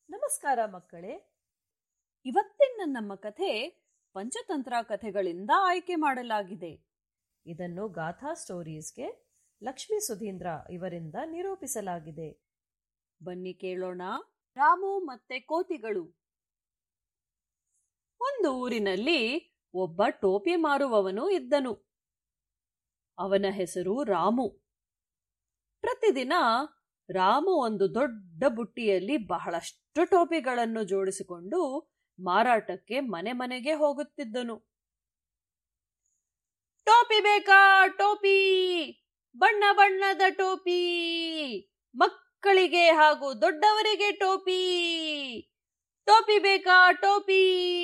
ನಮಸ್ಕಾರ ಮಕ್ಕಳೇ ಇವತ್ತಿನ ನಮ್ಮ ಕಥೆ ಪಂಚತಂತ್ರ ಕಥೆಗಳಿಂದ ಆಯ್ಕೆ ಮಾಡಲಾಗಿದೆ ಇದನ್ನು ಗಾಥಾ ಸ್ಟೋರೀಸ್ಗೆ ಲಕ್ಷ್ಮೀ ಸುಧೀಂದ್ರ ಇವರಿಂದ ನಿರೂಪಿಸಲಾಗಿದೆ ಬನ್ನಿ ಕೇಳೋಣ ರಾಮು ಮತ್ತೆ ಕೋತಿಗಳು ಒಂದು ಊರಿನಲ್ಲಿ ಒಬ್ಬ ಟೋಪಿ ಮಾರುವವನು ಇದ್ದನು ಅವನ ಹೆಸರು ರಾಮು ಪ್ರತಿದಿನ ರಾಮು ಒಂದು ದೊಡ್ಡ ಬುಟ್ಟಿಯಲ್ಲಿ ಬಹಳಷ್ಟು ಟೋಪಿಗಳನ್ನು ಜೋಡಿಸಿಕೊಂಡು ಮಾರಾಟಕ್ಕೆ ಮನೆ ಮನೆಗೆ ಹೋಗುತ್ತಿದ್ದನು ಟೋಪಿ ಬೇಕಾ ಟೋಪಿ ಬಣ್ಣ ಬಣ್ಣದ ಟೋಪಿ ಮಕ್ಕಳಿಗೆ ಹಾಗೂ ದೊಡ್ಡವರಿಗೆ ಟೋಪಿ ಟೋಪಿ ಬೇಕಾ ಟೋಪಿ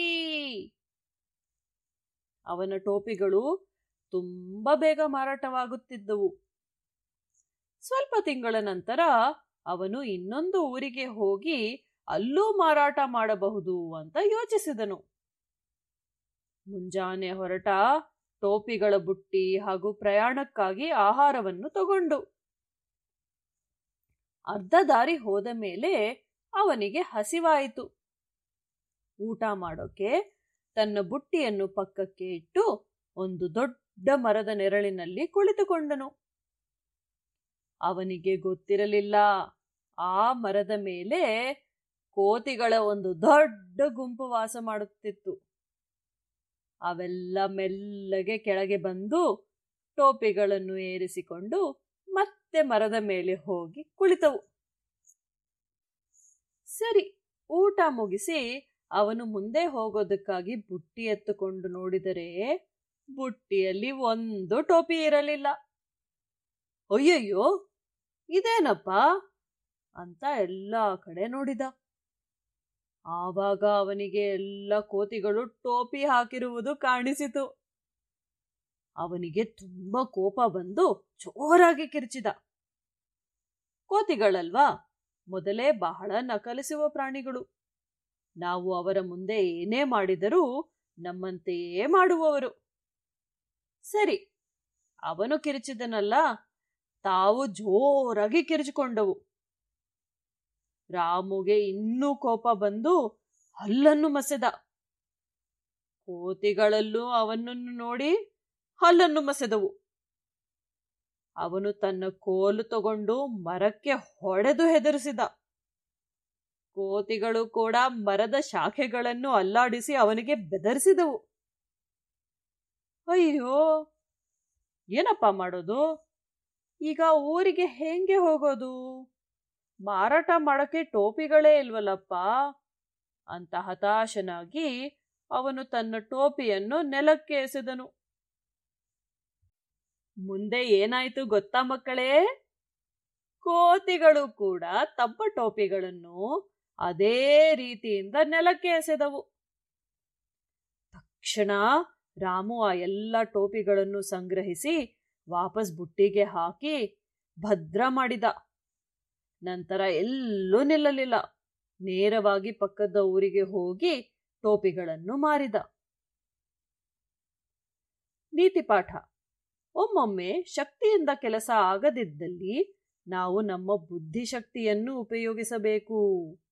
ಅವನ ಟೋಪಿಗಳು ತುಂಬಾ ಬೇಗ ಮಾರಾಟವಾಗುತ್ತಿದ್ದವು ಸ್ವಲ್ಪ ತಿಂಗಳ ನಂತರ ಅವನು ಇನ್ನೊಂದು ಊರಿಗೆ ಹೋಗಿ ಅಲ್ಲೂ ಮಾರಾಟ ಮಾಡಬಹುದು ಅಂತ ಯೋಚಿಸಿದನು ಮುಂಜಾನೆ ಹೊರಟ ಟೋಪಿಗಳ ಬುಟ್ಟಿ ಹಾಗೂ ಪ್ರಯಾಣಕ್ಕಾಗಿ ಆಹಾರವನ್ನು ತಗೊಂಡು ಅರ್ಧ ದಾರಿ ಹೋದ ಮೇಲೆ ಅವನಿಗೆ ಹಸಿವಾಯಿತು ಊಟ ಮಾಡೋಕೆ ತನ್ನ ಬುಟ್ಟಿಯನ್ನು ಪಕ್ಕಕ್ಕೆ ಇಟ್ಟು ಒಂದು ದೊಡ್ಡ ಮರದ ನೆರಳಿನಲ್ಲಿ ಕುಳಿತುಕೊಂಡನು ಅವನಿಗೆ ಗೊತ್ತಿರಲಿಲ್ಲ ಆ ಮರದ ಮೇಲೆ ಕೋತಿಗಳ ಒಂದು ದೊಡ್ಡ ಗುಂಪು ವಾಸ ಮಾಡುತ್ತಿತ್ತು ಅವೆಲ್ಲ ಮೆಲ್ಲಗೆ ಕೆಳಗೆ ಬಂದು ಟೋಪಿಗಳನ್ನು ಏರಿಸಿಕೊಂಡು ಮತ್ತೆ ಮರದ ಮೇಲೆ ಹೋಗಿ ಕುಳಿತವು ಸರಿ ಊಟ ಮುಗಿಸಿ ಅವನು ಮುಂದೆ ಹೋಗೋದಕ್ಕಾಗಿ ಬುಟ್ಟಿ ಎತ್ತುಕೊಂಡು ನೋಡಿದರೆ ಬುಟ್ಟಿಯಲ್ಲಿ ಒಂದು ಟೋಪಿ ಇರಲಿಲ್ಲ ಅಯ್ಯಯ್ಯೋ ಇದೇನಪ್ಪ ಅಂತ ಎಲ್ಲ ಕಡೆ ನೋಡಿದ ಆವಾಗ ಅವನಿಗೆ ಎಲ್ಲ ಕೋತಿಗಳು ಟೋಪಿ ಹಾಕಿರುವುದು ಕಾಣಿಸಿತು ಅವನಿಗೆ ತುಂಬಾ ಕೋಪ ಬಂದು ಜೋರಾಗಿ ಕಿರ್ಚಿದ ಕೋತಿಗಳಲ್ವಾ ಮೊದಲೇ ಬಹಳ ನಕಲಿಸುವ ಪ್ರಾಣಿಗಳು ನಾವು ಅವರ ಮುಂದೆ ಏನೇ ಮಾಡಿದರೂ ನಮ್ಮಂತೆಯೇ ಮಾಡುವವರು ಸರಿ ಅವನು ಕಿರಿಚಿದನಲ್ಲ ತಾವು ಜೋರಾಗಿ ಕಿರಿಚಿಕೊಂಡವು ರಾಮುಗೆ ಇನ್ನೂ ಕೋಪ ಬಂದು ಹಲ್ಲನ್ನು ಮಸೆದ ಕೋತಿಗಳಲ್ಲೂ ಅವನನ್ನು ನೋಡಿ ಹಲ್ಲನ್ನು ಮಸೆದವು ಅವನು ತನ್ನ ಕೋಲು ತಗೊಂಡು ಮರಕ್ಕೆ ಹೊಡೆದು ಹೆದರಿಸಿದ ಕೋತಿಗಳು ಕೂಡ ಮರದ ಶಾಖೆಗಳನ್ನು ಅಲ್ಲಾಡಿಸಿ ಅವನಿಗೆ ಬೆದರಿಸಿದವು ಅಯ್ಯೋ ಏನಪ್ಪ ಮಾಡೋದು ಈಗ ಊರಿಗೆ ಹೆಂಗೆ ಹೋಗೋದು ಮಾರಾಟ ಮಾಡೋಕೆ ಟೋಪಿಗಳೇ ಇಲ್ವಲ್ಲಪ್ಪ ಅಂತ ಹತಾಶನಾಗಿ ಅವನು ತನ್ನ ಟೋಪಿಯನ್ನು ನೆಲಕ್ಕೆ ಎಸೆದನು ಮುಂದೆ ಏನಾಯ್ತು ಗೊತ್ತಾ ಮಕ್ಕಳೇ ಕೋತಿಗಳು ಕೂಡ ತಮ್ಮ ಟೋಪಿಗಳನ್ನು ಅದೇ ರೀತಿಯಿಂದ ನೆಲಕ್ಕೆ ಎಸೆದವು ತಕ್ಷಣ ರಾಮು ಆ ಎಲ್ಲ ಟೋಪಿಗಳನ್ನು ಸಂಗ್ರಹಿಸಿ ವಾಪಸ್ ಬುಟ್ಟಿಗೆ ಹಾಕಿ ಭದ್ರ ಮಾಡಿದ ನಂತರ ಎಲ್ಲೂ ನಿಲ್ಲಲಿಲ್ಲ ನೇರವಾಗಿ ಪಕ್ಕದ ಊರಿಗೆ ಹೋಗಿ ಟೋಪಿಗಳನ್ನು ಮಾರಿದ ನೀತಿಪಾಠ ಒಮ್ಮೊಮ್ಮೆ ಶಕ್ತಿಯಿಂದ ಕೆಲಸ ಆಗದಿದ್ದಲ್ಲಿ ನಾವು ನಮ್ಮ ಬುದ್ಧಿಶಕ್ತಿಯನ್ನು ಉಪಯೋಗಿಸಬೇಕು